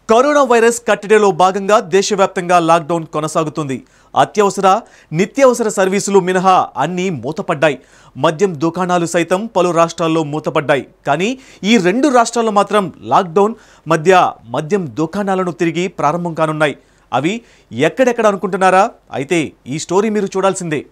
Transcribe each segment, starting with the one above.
corona virus కట్టడిలో భాగంగా దేశవ్యాప్తంగా lockdown కొనసాగుతుంది అత్యవసర నిత్యావసర సర్వీసులు మినహా అన్నీ మూతపడ్డాయి మద్యం దుకాణాలు సైతం పలు రాష్ట్రాల్లో మూతపడ్డాయి కానీ ఈ రెండు రాష్ట్రాల్లో మాత్రం లాక్డౌన్ మధ్య మద్యం దుకాణాలను తిరిగి ప్రారంభం కానున్నాయి అవి ఎక్కడెక్కడ అనుకుంటున్నారా అయితే ఈ స్టోరీ మీరు చూడాల్సిందే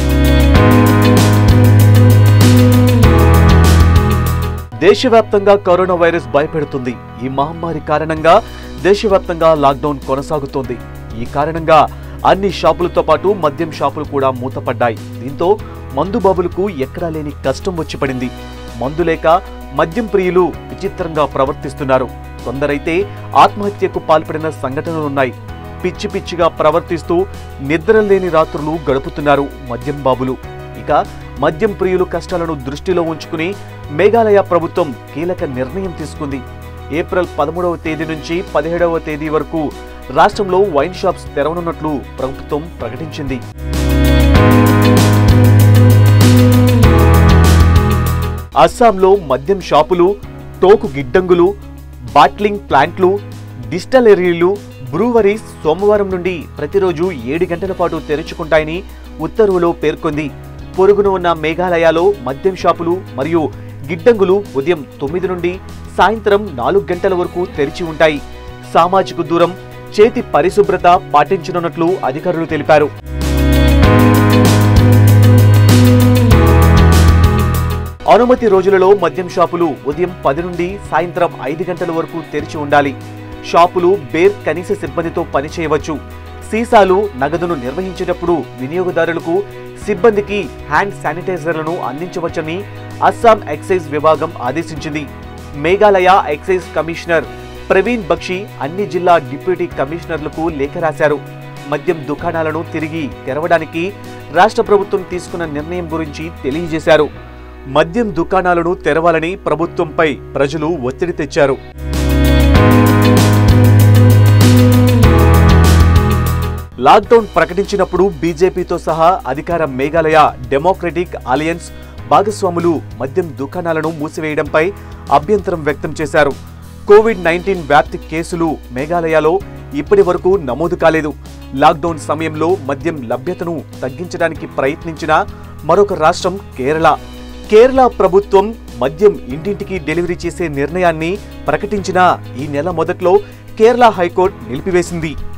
దేశవ్యాప్తంగా కరోనా వైరస్ భయపెడుతుంది ఈ మహమ్మారి కారణంగా దేశవ్యాప్తంగా లాక్డౌన్ కొనసాగుతోంది ఈ కారణంగా అన్ని షాపులతో పాటు మద్యం షాపులు కూడా మూతపడ్డాయి దీంతో మందు బాబులకు ఎక్కడా లేని కష్టం వచ్చి పడింది మందు లేక మద్యం ప్రియులు విచిత్రంగా ప్రవర్తిస్తున్నారు కొందరైతే ఆత్మహత్యకు పాల్పడిన సంఘటనలున్నాయి పిచ్చి పిచ్చిగా ప్రవర్తిస్తూ నిద్రలేని రాత్రులు గడుపుతున్నారు మద్యం బాబులు ఇక మద్యం ప్రియులు కష్టాలను దృష్టిలో ఉంచుకుని మేఘాలయ ప్రభుత్వం కీలక నిర్ణయం తీసుకుంది ఏప్రిల్ పదమూడవ తేదీ నుంచి పదిహేడవ తేదీ వరకు రాష్ట్రంలో వైన్ షాప్స్ తెరవనున్నట్లు ప్రభుత్వం ప్రకటించింది అస్సాంలో మద్యం షాపులు టోకు గిడ్డంగులు బాట్లింగ్ ప్లాంట్లు డిస్టలరీలు బ్రూవరీస్ సోమవారం నుండి ప్రతిరోజు ఏడు గంటల పాటు తెరుచుకుంటాయని ఉత్తర్వులో పేర్కొంది పొరుగున ఉన్న మేఘాలయలో మద్యం షాపులు మరియు గిడ్డంగులు ఉదయం తొమ్మిది నుండి సాయంత్రం నాలుగు గంటల వరకు తెరిచి ఉంటాయి సామాజిక దూరం చేతి పరిశుభ్రత పాటించనున్నట్లు అధికారులు తెలిపారు అనుమతి రోజులలో మద్యం షాపులు ఉదయం పది నుండి సాయంత్రం ఐదు గంటల వరకు తెరిచి ఉండాలి షాపులు బేర్ కనీస సిబ్బందితో పనిచేయవచ్చు సీసాలు నగదును నిర్వహించేటప్పుడు వినియోగదారులకు సిబ్బందికి హ్యాండ్ శానిటైజర్లను అందించవచ్చని అస్సాం ఎక్సైజ్ విభాగం ఆదేశించింది మేఘాలయ ఎక్సైజ్ కమిషనర్ ప్రవీణ్ బక్షి అన్ని జిల్లా డిప్యూటీ కమిషనర్లకు లేఖ రాశారు మద్యం దుకాణాలను తిరిగి తెరవడానికి రాష్ట్ర ప్రభుత్వం తీసుకున్న నిర్ణయం గురించి తెలియజేశారు మద్యం దుకాణాలను తెరవాలని ప్రభుత్వంపై ప్రజలు ఒత్తిడి తెచ్చారు లాక్డౌన్ ప్రకటించినప్పుడు బీజేపీతో సహా అధికార మేఘాలయ డెమోక్రటిక్ అలయన్స్ భాగస్వాములు మద్యం దుకాణాలను మూసివేయడంపై అభ్యంతరం వ్యక్తం చేశారు కోవిడ్ నైన్టీన్ వ్యాప్తి కేసులు మేఘాలయలో ఇప్పటి వరకు నమోదు కాలేదు లాక్డౌన్ సమయంలో మద్యం లభ్యతను తగ్గించడానికి ప్రయత్నించిన మరొక రాష్ట్రం కేరళ కేరళ ప్రభుత్వం మద్యం ఇంటింటికి డెలివరీ చేసే నిర్ణయాన్ని ప్రకటించిన ఈ నెల మొదట్లో కేరళ హైకోర్టు నిలిపివేసింది